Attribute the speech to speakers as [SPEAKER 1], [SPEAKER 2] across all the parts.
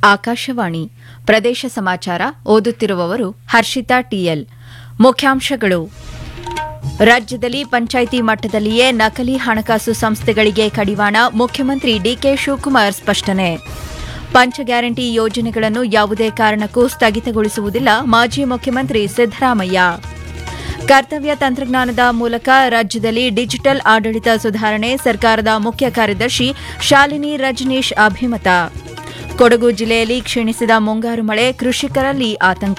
[SPEAKER 1] ಆಕಾಶವಾಣಿ ಪ್ರದೇಶ ಸಮಾಚಾರ ಓದುತ್ತಿರುವವರು ಹರ್ಷಿತಾ ಟಿಎಲ್ ಮುಖ್ಯಾಂಶಗಳು ರಾಜ್ಯದಲ್ಲಿ ಪಂಚಾಯಿತಿ ಮಟ್ಟದಲ್ಲಿಯೇ ನಕಲಿ ಹಣಕಾಸು ಸಂಸ್ಥೆಗಳಿಗೆ ಕಡಿವಾಣ ಮುಖ್ಯಮಂತ್ರಿ ಡಿಕೆ ಶಿವಕುಮಾರ್ ಸ್ಪಷ್ಟನೆ ಪಂಚ ಗ್ಯಾರಂಟಿ ಯೋಜನೆಗಳನ್ನು ಯಾವುದೇ ಕಾರಣಕ್ಕೂ ಸ್ಥಗಿತಗೊಳಿಸುವುದಿಲ್ಲ ಮಾಜಿ ಮುಖ್ಯಮಂತ್ರಿ ಸಿದ್ದರಾಮಯ್ಯ ಕರ್ತವ್ಯ ತಂತ್ರಜ್ಞಾನದ ಮೂಲಕ ರಾಜ್ಯದಲ್ಲಿ ಡಿಜಿಟಲ್ ಆಡಳಿತ ಸುಧಾರಣೆ ಸರ್ಕಾರದ ಮುಖ್ಯ ಕಾರ್ಯದರ್ಶಿ ಶಾಲಿನಿ ರಜನೀಶ್ ಅಭಿಮತ ಕೊಡಗು ಜಿಲ್ಲೆಯಲ್ಲಿ ಕ್ಷೀಣಿಸಿದ ಮುಂಗಾರು ಮಳೆ ಕೃಷಿಕರಲ್ಲಿ ಆತಂಕ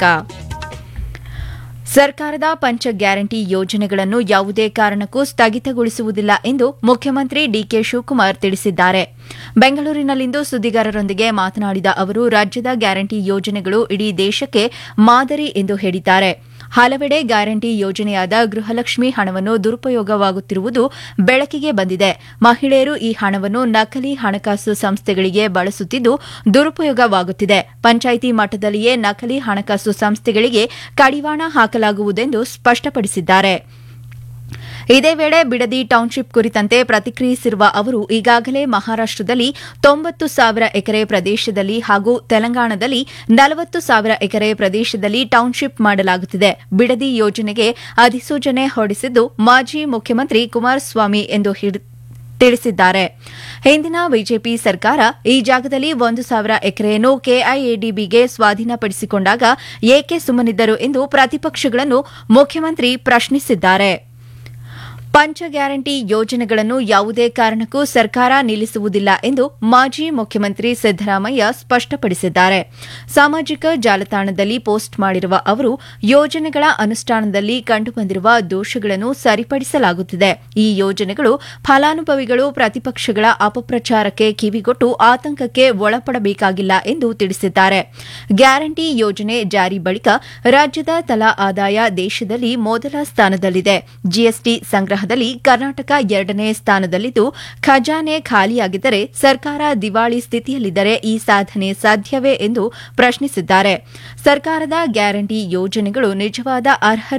[SPEAKER 1] ಸರ್ಕಾರದ ಪಂಚ ಗ್ಯಾರಂಟಿ ಯೋಜನೆಗಳನ್ನು ಯಾವುದೇ ಕಾರಣಕ್ಕೂ ಸ್ಥಗಿತಗೊಳಿಸುವುದಿಲ್ಲ ಎಂದು ಮುಖ್ಯಮಂತ್ರಿ ಡಿಕೆ ಶಿವಕುಮಾರ್ ತಿಳಿಸಿದ್ದಾರೆ ಬೆಂಗಳೂರಿನಲ್ಲಿಂದು ಸುದ್ದಿಗಾರರೊಂದಿಗೆ ಮಾತನಾಡಿದ ಅವರು ರಾಜ್ಯದ ಗ್ಯಾರಂಟಿ ಯೋಜನೆಗಳು ಇಡೀ ದೇಶಕ್ಕೆ ಮಾದರಿ ಎಂದು ಹೇಳಿದ್ದಾರೆ ಹಲವೆಡೆ ಗ್ಯಾರಂಟಿ ಯೋಜನೆಯಾದ ಗೃಹಲಕ್ಷ್ಮಿ ಹಣವನ್ನು ದುರುಪಯೋಗವಾಗುತ್ತಿರುವುದು ಬೆಳಕಿಗೆ ಬಂದಿದೆ ಮಹಿಳೆಯರು ಈ ಹಣವನ್ನು ನಕಲಿ ಹಣಕಾಸು ಸಂಸ್ಥೆಗಳಿಗೆ ಬಳಸುತ್ತಿದ್ದು ದುರುಪಯೋಗವಾಗುತ್ತಿದೆ ಪಂಚಾಯಿತಿ ಮಟ್ಟದಲ್ಲಿಯೇ ನಕಲಿ ಹಣಕಾಸು ಸಂಸ್ಥೆಗಳಿಗೆ ಕಡಿವಾಣ ಹಾಕಲಾಗುವುದೆಂದು ಸ್ಪಷ್ಟಪಡಿಸಿದ್ದಾರೆ ಇದೇ ವೇಳೆ ಬಿಡದಿ ಟೌನ್ಶಿಪ್ ಕುರಿತಂತೆ ಪ್ರತಿಕ್ರಿಯಿಸಿರುವ ಅವರು ಈಗಾಗಲೇ ಮಹಾರಾಷ್ಟದಲ್ಲಿ ತೊಂಬತ್ತು ಸಾವಿರ ಎಕರೆ ಪ್ರದೇಶದಲ್ಲಿ ಹಾಗೂ ತೆಲಂಗಾಣದಲ್ಲಿ ನಲವತ್ತು ಸಾವಿರ ಎಕರೆ ಪ್ರದೇಶದಲ್ಲಿ ಟೌನ್ಶಿಪ್ ಮಾಡಲಾಗುತ್ತಿದೆ ಬಿಡದಿ ಯೋಜನೆಗೆ ಅಧಿಸೂಚನೆ ಹೊರಡಿಸಿದ್ದು ಮಾಜಿ ಮುಖ್ಯಮಂತ್ರಿ ಕುಮಾರಸ್ವಾಮಿ ಎಂದು ತಿಳಿಸಿದ್ದಾರೆ ಹಿಂದಿನ ಬಿಜೆಪಿ ಸರ್ಕಾರ ಈ ಜಾಗದಲ್ಲಿ ಒಂದು ಸಾವಿರ ಎಕರೆಯನ್ನು ಕೆಐಎಡಿಬಿಗೆ ಸ್ವಾಧೀನಪಡಿಸಿಕೊಂಡಾಗ ಏಕೆ ಸುಮ್ಮನಿದ್ದರು ಎಂದು ಪ್ರತಿಪಕ್ಷಗಳನ್ನು ಮುಖ್ಯಮಂತ್ರಿ ಪ್ರಶ್ನಿಸಿದ್ದಾರೆ ಪಂಚ ಗ್ಯಾರಂಟಿ ಯೋಜನೆಗಳನ್ನು ಯಾವುದೇ ಕಾರಣಕ್ಕೂ ಸರ್ಕಾರ ನಿಲ್ಲಿಸುವುದಿಲ್ಲ ಎಂದು ಮಾಜಿ ಮುಖ್ಯಮಂತ್ರಿ ಸಿದ್ದರಾಮಯ್ಯ ಸ್ಪಷ್ಟಪಡಿಸಿದ್ದಾರೆ ಸಾಮಾಜಿಕ ಜಾಲತಾಣದಲ್ಲಿ ಪೋಸ್ಟ್ ಮಾಡಿರುವ ಅವರು ಯೋಜನೆಗಳ ಅನುಷ್ಠಾನದಲ್ಲಿ ಕಂಡುಬಂದಿರುವ ದೋಷಗಳನ್ನು ಸರಿಪಡಿಸಲಾಗುತ್ತಿದೆ ಈ ಯೋಜನೆಗಳು ಫಲಾನುಭವಿಗಳು ಪ್ರತಿಪಕ್ಷಗಳ ಅಪಪ್ರಚಾರಕ್ಕೆ ಕಿವಿಗೊಟ್ಟು ಆತಂಕಕ್ಕೆ ಒಳಪಡಬೇಕಾಗಿಲ್ಲ ಎಂದು ತಿಳಿಸಿದ್ದಾರೆ ಗ್ಯಾರಂಟಿ ಯೋಜನೆ ಜಾರಿ ಬಳಿಕ ರಾಜ್ಯದ ತಲಾ ಆದಾಯ ದೇಶದಲ್ಲಿ ಮೊದಲ ಸ್ಥಾನದಲ್ಲಿದೆ ಜಿಎಸ್ಟಿ ಸಂಗ್ರಹ ಕರ್ನಾಟಕ ಎರಡನೇ ಸ್ಥಾನದಲ್ಲಿದ್ದು ಖಜಾನೆ ಖಾಲಿಯಾಗಿದ್ದರೆ ಸರ್ಕಾರ ದಿವಾಳಿ ಸ್ಥಿತಿಯಲ್ಲಿದ್ದರೆ ಈ ಸಾಧನೆ ಸಾಧ್ಯವೇ ಎಂದು ಪ್ರಶ್ನಿಸಿದ್ದಾರೆ ಸರ್ಕಾರದ ಗ್ಯಾರಂಟಿ ಯೋಜನೆಗಳು ನಿಜವಾದ ಅರ್ಹ